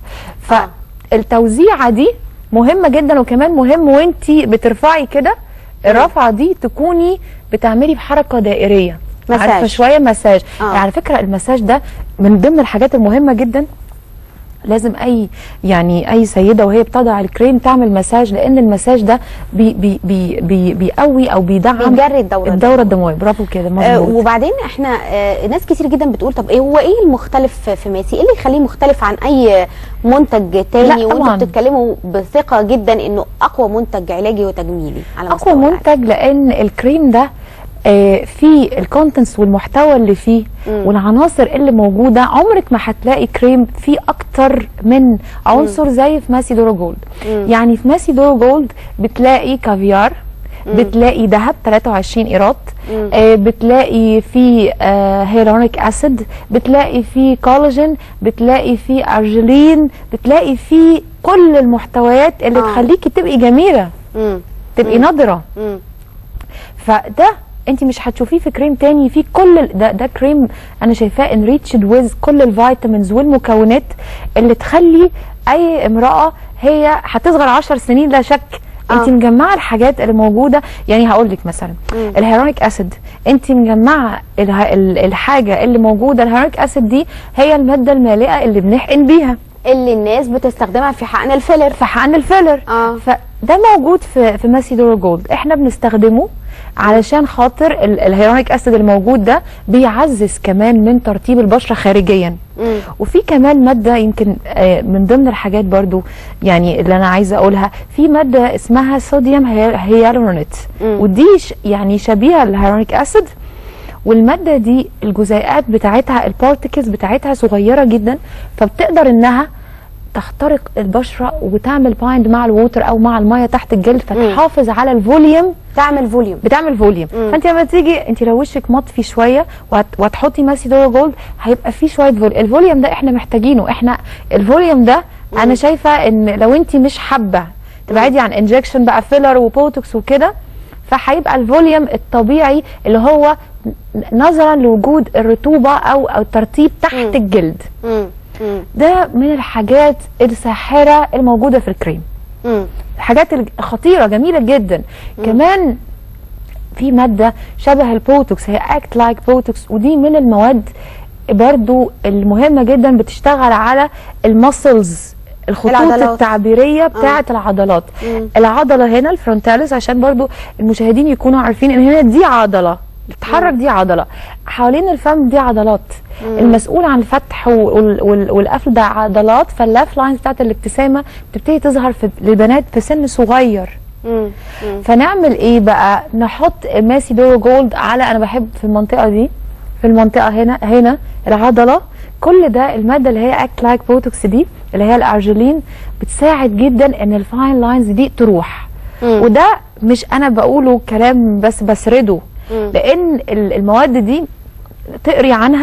فالتوزيعه دي مهمه جدا وكمان مهم وانتي بترفعي كده الرفعه دي تكوني بتعملي بحركه دائريه مساج. عارفه شويه مساج آه. يعني على فكره المساج ده من ضمن الحاجات المهمه جدا لازم اي يعني اي سيده وهي بتضع الكريم تعمل مساج لان المساج ده بي بي بي بي بيقوي او بيدعم بيجري الدورة الدوره الدمويه برافو كده آه مظبوط وبعدين احنا آه ناس كتير جدا بتقول طب ايه هو ايه المختلف في- في ميسي؟ ايه اللي يخليه مختلف عن اي منتج تاني لا وانتوا طبعاً. بتتكلموا بثقه جدا انه اقوى منتج علاجي وتجميلي على اقوى مستوى العالم. منتج لان الكريم ده آه، في الكونتنتس والمحتوى اللي فيه والعناصر اللي موجوده عمرك ما هتلاقي كريم فيه اكتر من عنصر زي في ماسي دورو جولد يعني في ماسي دورو جولد بتلاقي كافيار بتلاقي ذهب 23 ايرات آه بتلاقي فيه آه هيرونيك اسيد بتلاقي فيه كولاجين بتلاقي فيه ارجلين بتلاقي فيه كل المحتويات اللي آه. تخليكي تبقي جميله مم. تبقي نضره مم. فده انت مش هتشوفيه في كريم تاني في كل ال- ده ده كريم انا شايفاه انريتشد ويز كل الفيتامينز والمكونات اللي تخلي اي امراه هي هتصغر 10 سنين لا شك انت آه. مجمعه الحاجات اللي موجوده يعني هقول لك مثلا الهيرونيك اسيد انت مجمعه اله- ال- الحاجه اللي موجوده الهيرونيك اسيد دي هي الماده المالئه اللي بنحقن بيها اللي الناس بتستخدمها في حقن الفيلر في حقن الفيلر آه. فده موجود في في ماسي دورو جولد احنا بنستخدمه علشان خاطر ال- الهيرونيك اسيد الموجود ده بيعزز كمان من ترطيب البشره خارجيا مم. وفي كمان ماده يمكن آه، من ضمن الحاجات برضو يعني اللي انا عايزه اقولها في ماده اسمها صوديوم هي- هيالورونيت ودي ش- يعني شبيهه للهيرونيك اسيد والماده دي الجزيئات بتاعتها البارتكلز بتاعتها صغيره جدا فبتقدر انها تخترق البشره وتعمل بايند مع الووتر او مع الميه تحت الجلد فتحافظ على الفوليوم تعمل فوليوم بتعمل فوليوم فانت لما تيجي انت لو وشك مطفي شويه وهت- وهتحطي ماسي دورو جولد هيبقى فيه شويه فوليوم الفوليوم ده احنا محتاجينه احنا الفوليوم ده انا شايفه ان لو انت مش حابه تبعدي عن انجكشن بقى فيلر وبوتوكس وكده فهيبقى الفوليوم الطبيعي اللي هو نظرا لوجود الرطوبه او او الترطيب تحت الجلد مم. مم. ده من الحاجات الساحره الموجوده في الكريم مم. حاجات خطيره جميله جدا كمان في ماده شبه البوتوكس هي اكت لايك بوتوكس ودي من المواد برضو المهمه جدا بتشتغل على المسلز الخطوط العضلات. التعبيريه بتاعه العضلات العضله هنا الفرونتاليس عشان برضو المشاهدين يكونوا عارفين ان هنا دي عضله تتحرك دي عضله حوالين الفم دي عضلات المسؤول عن الفتح وال- وال- والقفل ده عضلات فاللاف لاينز بتاعت الابتسامه بتبتدي تظهر في للبنات في سن صغير مم. فنعمل ايه بقى نحط ماسي دورو جولد على انا بحب في المنطقه دي في المنطقه هنا هنا العضله كل ده الماده اللي هي اكت لايك بوتوكس دي اللي هي الارجلين بتساعد جدا ان الفاين لاينز دي تروح وده مش انا بقوله كلام بس بسرده لان ال- المواد دي تقري عنها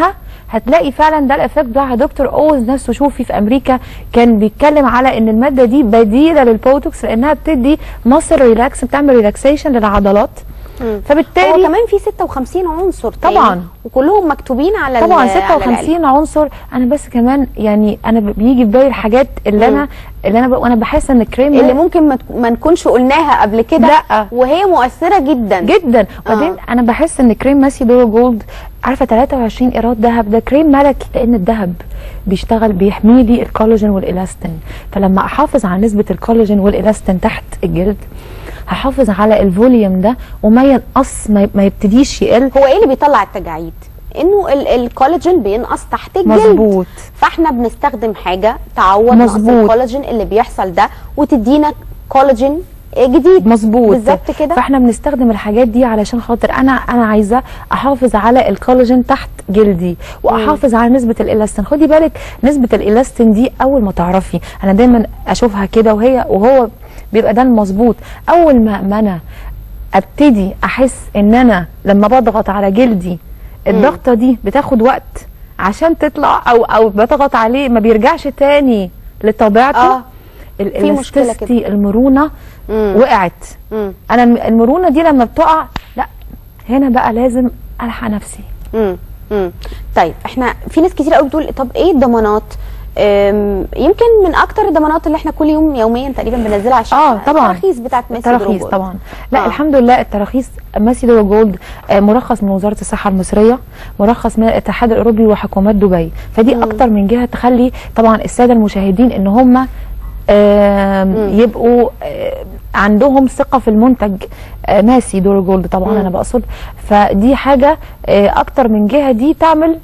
هتلاقي فعلا ده الافكت بتاع دكتور اوز نفسه شوفي في امريكا كان بيتكلم على ان الماده دي بديله للبوتوكس لانها بتدي مصر ريلاكس بتعمل ريلاكسيشن للعضلات هو فبالتالي كمان في 56 عنصر تاني طبعا. وكلهم مكتوبين على طبعا ال- على العلبة. 56 عنصر انا بس كمان يعني انا ب- بيجي في بالي الحاجات اللي انا اللي انا ب... وانا بحس ان الكريم ده اللي ممكن ما ت- ما نكونش قلناها قبل كده لا. وهي مؤثره جدا جدا وبعدين آه. انا بحس ان كريم ماسي دورو جولد عارفه 23 ايراد ذهب ده كريم ملكي لان الذهب بيشتغل بيحمي لي الكولاجين والالاستين فلما احافظ على نسبه الكولاجين والالاستين تحت الجلد هحافظ على الفوليوم ده وما ينقص ما, ما يبتديش يقل هو ايه اللي بيطلع التجاعيد انه ال- الكولاجين بينقص تحت الجلد مظبوط. فاحنا بنستخدم حاجه تعوض نقص مظبوط. الكولاجين اللي بيحصل ده وتدينا كولاجين جديد مظبوط بالظبط كده فاحنا بنستخدم الحاجات دي علشان خاطر انا انا عايزه احافظ على الكولاجين تحت جلدي واحافظ على نسبه الالاستين خدي بالك نسبه الالاستين دي اول ما تعرفي انا دايما اشوفها كده وهي وهو بيبقى ده المظبوط اول ما ما انا ابتدي احس ان انا لما بضغط على جلدي الضغطه دي بتاخد وقت عشان تطلع او او بضغط عليه ما بيرجعش تاني لطبيعته آه. ال- في مشكلة كده. الاستيستي المرونه مم. وقعت مم. انا الم- المرونه دي لما بتقع لا هنا بقى لازم الحق نفسي مم. مم. طيب احنا في ناس كتير قوي بتقول طب ايه الضمانات أم، يمكن من اكتر الضمانات اللي احنا كل يوم يوميا تقريبا بننزلها على الشاشة اه طبعا التراخيص بتاعت ميسي التراخيص دروجول. طبعا لا آه. آه. الحمد لله التراخيص ماسي دورو جولد آه مرخص من وزاره الصحه المصريه مرخص من الاتحاد الاوروبي وحكومات دبي فدي مم. اكتر من جهه تخلي طبعا الساده المشاهدين ان هم آه يبقوا آه عندهم ثقه في المنتج آه ماسي دورو جولد طبعا مم. انا بقصد فدي حاجه آه اكتر من جهه دي تعمل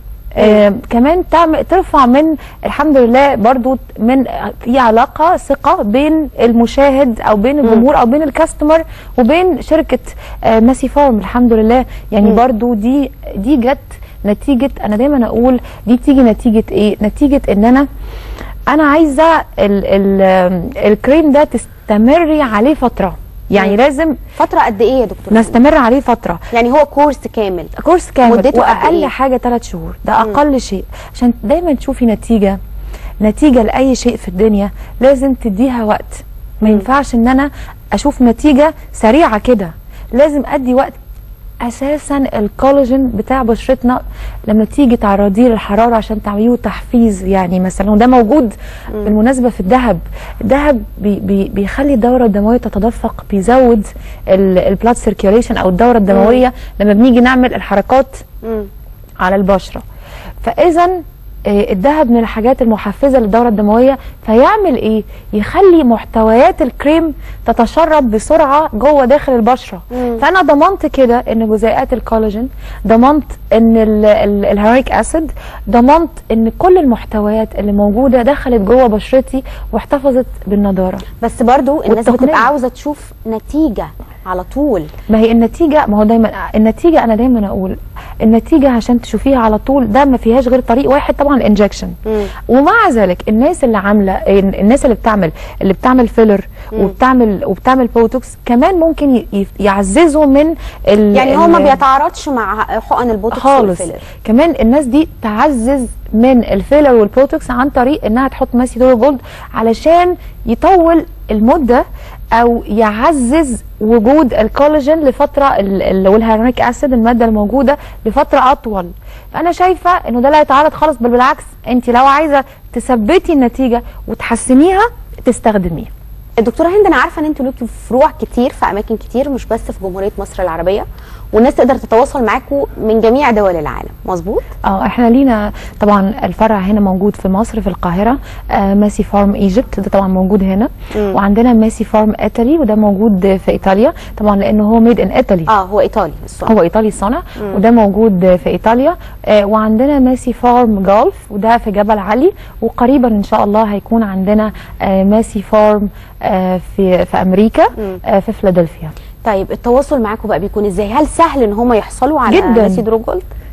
آه كمان تعمل ترفع من الحمد لله برضو من في علاقه ثقه بين المشاهد او بين الجمهور او بين الكاستمر وبين شركه آه ماسي فارم الحمد لله يعني مم. برضو دي دي جت نتيجه انا دايما اقول دي بتيجي نتيجه ايه نتيجه ان انا انا عايزه ال ال الكريم ده تستمري عليه فتره يعني مم. لازم فتره قد ايه يا دكتور نستمر عليه فتره يعني هو كورس كامل كورس كامل مدته قد واقل إيه؟ حاجه ثلاث شهور ده اقل شيء عشان دايما تشوفي نتيجه نتيجه لاي شيء في الدنيا لازم تديها وقت ما ينفعش ان انا اشوف نتيجه سريعه كده لازم ادي وقت اساسا الكولاجين بتاع بشرتنا لما تيجي تعرضيه للحراره عشان تعمليه تحفيز يعني مثلا وده موجود بالمناسبه في الذهب الذهب بي بي بيخلي الدوره الدمويه تتدفق بيزود البلاد سيركيوليشن او الدوره الدمويه لما بنيجي نعمل الحركات مم. على البشره فاذا آه، الذهب من الحاجات المحفزه للدوره الدمويه فيعمل ايه يخلي محتويات الكريم تتشرب بسرعه جوه داخل البشره مم. فانا ضمنت كده ان جزيئات الكولاجين ضمنت ان ال- ال- الهيريك اسيد ضمنت ان كل المحتويات اللي موجوده دخلت جوه بشرتي واحتفظت بالنضاره بس برضو الناس والتقنية. بتبقى عاوزه تشوف نتيجه على طول ما هي النتيجة ما هو دايما النتيجة أنا دايما أقول النتيجة عشان تشوفيها على طول ده ما فيهاش غير طريق واحد طبعا الانجكشن مم. ومع ذلك الناس اللي عاملة الناس اللي بتعمل اللي بتعمل فيلر وبتعمل وبتعمل بوتوكس كمان ممكن ي- ي- يعززوا من ال يعني هو ما ال- بيتعارضش مع حقن البوتوكس خالص والفيلر كمان الناس دي تعزز من الفيلر والبوتوكس عن طريق انها تحط ماسي دور جولد علشان يطول المده او يعزز وجود الكولاجين لفتره ال- ال- والهيرونيك اسيد الماده الموجوده لفتره اطول فانا شايفه انه ده لا يتعارض خالص بل بالعكس انت لو عايزه تثبتي النتيجه وتحسنيها تستخدميه دكتوره هند انا عارفه ان انتوا ليكوا فروع كتير في اماكن كتير مش بس في جمهوريه مصر العربيه والناس تقدر تتواصل معاكم من جميع دول العالم مظبوط اه احنا لينا طبعا الفرع هنا موجود في مصر في القاهره آه ماسي فارم ايجيبت ده طبعا موجود هنا مم. وعندنا ماسي فارم ايطالي وده موجود في ايطاليا طبعا لانه هو ميد ان ايطالي اه هو ايطالي الصنع هو ايطالي الصنع وده موجود في ايطاليا آه وعندنا ماسي فارم جولف وده في جبل علي وقريبا ان شاء الله هيكون عندنا آه ماسي فارم آه في في امريكا آه في فيلادلفيا طيب التواصل معاكم بقى بيكون ازاي هل سهل ان هم يحصلوا على جداً. ماسي دروجولد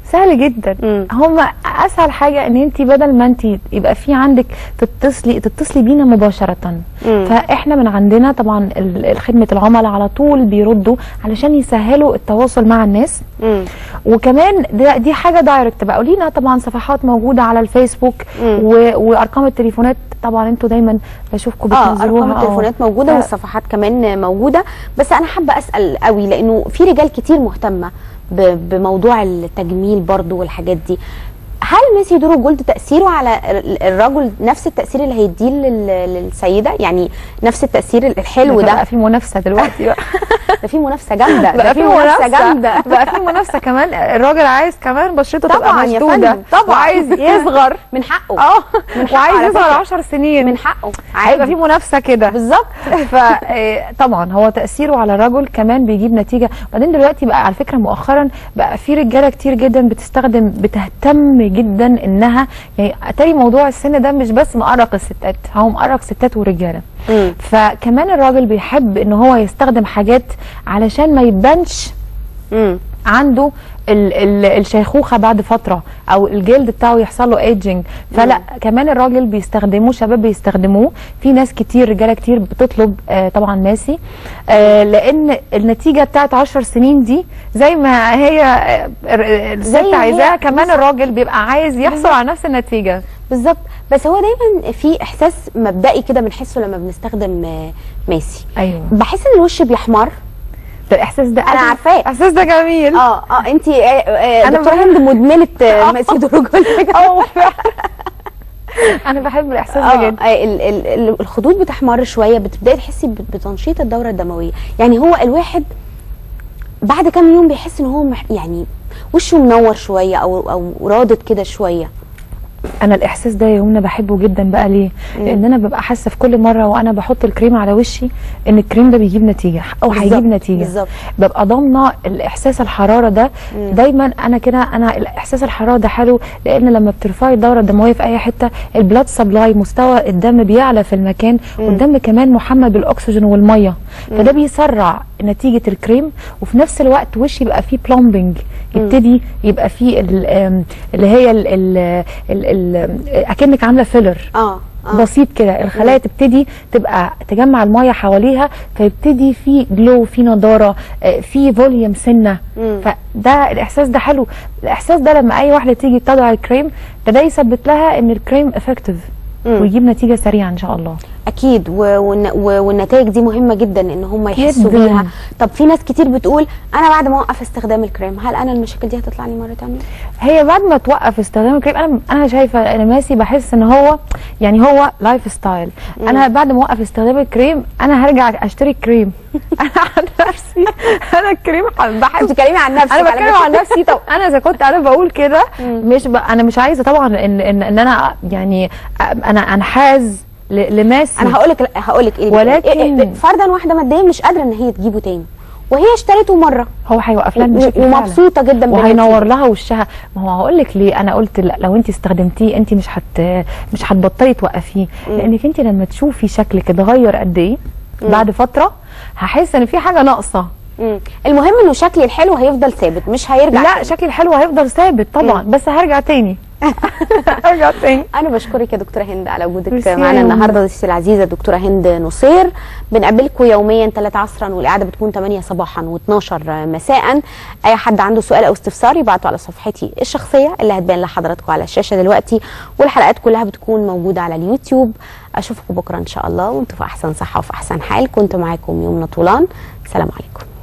سهل جدا مم. هم اسهل حاجه ان انت بدل ما انت يبقى في عندك تتصلي تتصلي بينا مباشره مم. فاحنا من عندنا طبعا ال- خدمه العملاء على طول بيردوا علشان يسهلوا التواصل مع الناس مم. وكمان ده دي حاجه دايركت بقى ولينا طبعا صفحات موجوده على الفيسبوك مم. و- وارقام التليفونات طبعا انتوا دايما بشوفكم اه بتنزلوها ارقام آه. التليفونات موجوده ف- والصفحات كمان موجوده بس انا حابه اسال قوي لانه في رجال كتير مهتمه ب- بموضوع التجميل برضو والحاجات دي هل ميسي دور الجولد تاثيره على ال- الرجل نفس التاثير اللي هيديه لل- للسيده يعني نفس التاثير الحلو ده بقى في منافسه دلوقتي بقى ده في منافسه جامده ده بقى في منافسه جامده بقى في منافسه كمان الراجل عايز كمان بشرته تبقى طبعا يا مشدوده فندم، طبعا. وعايز يصغر من حقه اه من حقه وعايز على يصغر فكرة. 10 سنين من حقه هيبقى في منافسه كده بالظبط فطبعا هو تاثيره على الرجل كمان بيجيب نتيجه بعدين دلوقتي بقى على فكره مؤخرا بقى في رجاله كتير جدا بتستخدم بتهتم جدا انها يعني اتاري موضوع السن ده مش بس مقرق الستات هو مقرق ستات ورجاله مم. فكمان الراجل بيحب ان هو يستخدم حاجات علشان ما يبانش مم. عنده ال ال الشيخوخه بعد فتره او الجلد بتاعه يحصل له ايجنج فلا كمان الراجل بيستخدموه شباب بيستخدموه في ناس كتير رجاله كتير بتطلب آه طبعا ماسي آه لان النتيجه بتاعت 10 سنين دي زي ما هي آه، ال- زي الست ما هي عايزاها كمان الراجل بيبقى عايز يحصل على نفس النتيجه بالظبط بس هو دايما في احساس مبدئي كده بنحسه لما بنستخدم آه، ماسي ايوه بحس ان الوش بيحمر ده الاحساس ده أنا عارفاه. الاحساس ده جميل اه اه انت أنا دكتوره بحب- هند مدمنه آه، ماسي دروجول اه فعلا. انا بحب الاحساس ده اه جدا آه، ال- ال- ال- الخدود بتحمر شويه بتبداي تحسي بت- بتنشيط الدوره الدمويه يعني هو الواحد بعد كام يوم بيحس ان هو مح يعني وشه منور شويه او او رادد كده شويه انا الاحساس ده يا يمنى بحبه جدا بقى ليه لان انا ببقى حاسه في كل مره وانا بحط الكريم على وشي ان الكريم ده بيجيب نتيجه او بالظبط، هيجيب نتيجه بالظبط. ببقى ضامنه الاحساس الحراره ده دايما انا كده انا الاحساس الحراره ده حلو لان لما بترفعي الدوره الدمويه في اي حته البلاد سبلاي مستوى الدم بيعلى في المكان والدم كمان محمل بالاكسجين والميه فده بيسرع نتيجه الكريم وفي نفس الوقت وشي يبقى فيه بلومبنج يبتدي يبقى فيه ال- آم، اللي هي ال ال ال ال اكنك عامله فيلر اه اه بسيط كده الخلايا تبتدي تبقى تجمع الميه حواليها فيبتدي في جلو في نضاره آه، في فوليوم سنه مم. فده الاحساس ده حلو الاحساس ده لما اي واحده تيجي تضع الكريم ده ده يثبت لها ان الكريم افكتيف مم. ويجيب نتيجه سريعه ان شاء الله اكيد و- والن- و- والنتائج دي مهمه جدا ان هم يحسوا جداً. بيها طب في ناس كتير بتقول انا بعد ما اوقف استخدام الكريم هل انا المشاكل دي هتطلع لي مره تانية هي بعد ما توقف استخدام الكريم انا انا شايفه انا ماسي بحس ان هو يعني هو لايف ستايل انا بعد ما اوقف استخدام الكريم انا هرجع اشتري كريم انا عن نفسي انا الكريم بحب بتتكلمي عن نفسك انا على بتكلم فكرة. عن نفسي طب انا اذا كنت انا بقول كده مش ب... انا مش عايزه طبعا ان ان, إن انا يعني انا انحاز ل- لماسي انا هقول لك هقول لك ايه ولكن- إيه- إيه- فرضا واحده ماديا مش قادره ان هي تجيبه تاني وهي اشترته مره هو هيوقف لها المشاكل فعلا. ومبسوطه جدا وهينور بالنتيجة. لها وشها ما هو هقول لك ليه انا قلت لا لو انت استخدمتيه انت مش هت مش هتبطلي توقفيه لانك انت لما تشوفي شكلك اتغير قد ايه بعد فتره هحس ان في حاجه ناقصه مم. المهم انه شكلي الحلو هيفضل ثابت مش هيرجع لا تاني. شكلي الحلو هيفضل ثابت طبعا بس هرجع تاني هرجع تاني انا بشكرك يا دكتوره هند على وجودك ميرسي معانا يا يمنى. النهارده ضيفتي العزيزه دكتوره هند نصير بنقابلكم يوميا 3 عصرا والاعاده بتكون 8 صباحا و12 مساء اي حد عنده سؤال او استفسار يبعته على صفحتي الشخصيه اللي هتبان لحضراتكم على الشاشه دلوقتي والحلقات كلها بتكون موجوده على اليوتيوب اشوفكم بكره ان شاء الله وانتم في احسن صحه وفي احسن حال كنت معاكم يمنى طولان سلام عليكم